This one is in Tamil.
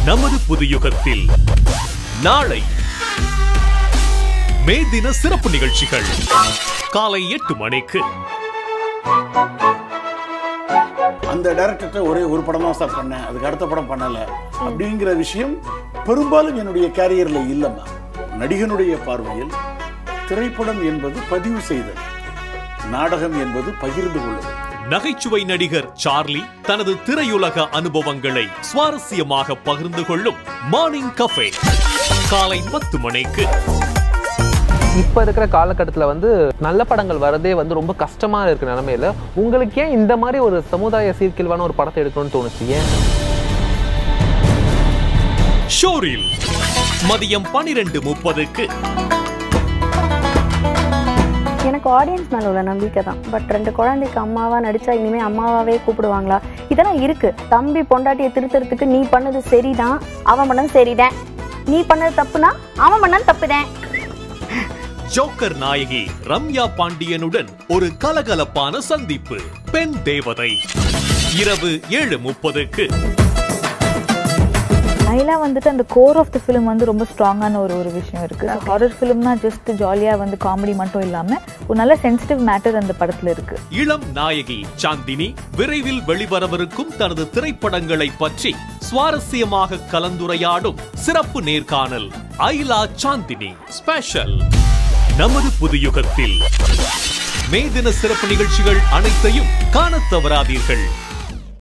நமது புதுயுகத்தில் நாளை மே தின சிறப்பு நிகழ்ச்சிகள் காலை எட்டு மணிக்கு அந்த டைரக்டர்கிட்ட ஒரே ஒரு படம் தான் சார் பண்ணேன் அதுக்கு அடுத்த படம் பண்ணல அப்படிங்கிற விஷயம் பெரும்பாலும் என்னுடைய கேரியர்ல இல்லைம்மா நடிகனுடைய பார்வையில் திரைப்படம் என்பது பதிவு செய்தல் நாடகம் என்பது பகிர்ந்து கொள்ளுதல் நகைச்சுவை நடிகர் சார்லி தனது திரையுலக அனுபவங்களை சுவாரஸ்யமாக பகிர்ந்து கொள்ளும் மார்னிங் கஃபே காலை பத்து மணிக்கு இப்போ இருக்கிற காலகட்டத்தில் வந்து நல்ல படங்கள் வரதே வந்து ரொம்ப கஷ்டமாக இருக்கிற நிலமையில உங்களுக்கு ஏன் இந்த மாதிரி ஒரு சமுதாய சீர்கேழ்வான ஒரு படத்தை எடுக்கணும்னு தோணுச்சு ஏன் ஷோரில் மதியம் பனிரெண்டு முப்பதுக்கு எனக்கு ஆடியன்ஸ் மேல உள்ள நம்பிக்கை தான் பட் ரெண்டு குழந்தைக்கு அம்மாவா நடிச்சா இனிமே அம்மாவாவே கூப்பிடுவாங்களா இதெல்லாம் இருக்கு தம்பி பொண்டாட்டியை திருத்துறதுக்கு நீ பண்ணது சரிதான் அவன் பண்ணது சரிதான் நீ பண்ணது தப்புனா அவன் பண்ணது தப்புதான் ஜோக்கர் நாயகி ரம்யா பாண்டியனுடன் ஒரு கலகலப்பான சந்திப்பு பெண் தேவதை இரவு ஏழு முப்பதுக்கு லைலா வந்துட்டு அந்த கோர் ஆஃப் த ஃபிலிம் வந்து ரொம்ப ஸ்ட்ராங்கான ஒரு ஒரு விஷயம் இருக்கு ஹாரர் ஃபிலிம்னா ஜஸ்ட் ஜாலியாக வந்து காமெடி மட்டும் இல்லாமல் ஒரு நல்ல சென்சிட்டிவ் மேட்டர் அந்த படத்தில் இருக்கு இளம் நாயகி சாந்தினி விரைவில் வெளிவரவிருக்கும் தனது திரைப்படங்களை பற்றி சுவாரஸ்யமாக கலந்துரையாடும் சிறப்பு நேர்காணல் ஐலா சாந்தினி ஸ்பெஷல் நமது புதுயுகத்தில் மே தின சிறப்பு நிகழ்ச்சிகள் அனைத்தையும் காணத் தவறாதீர்கள்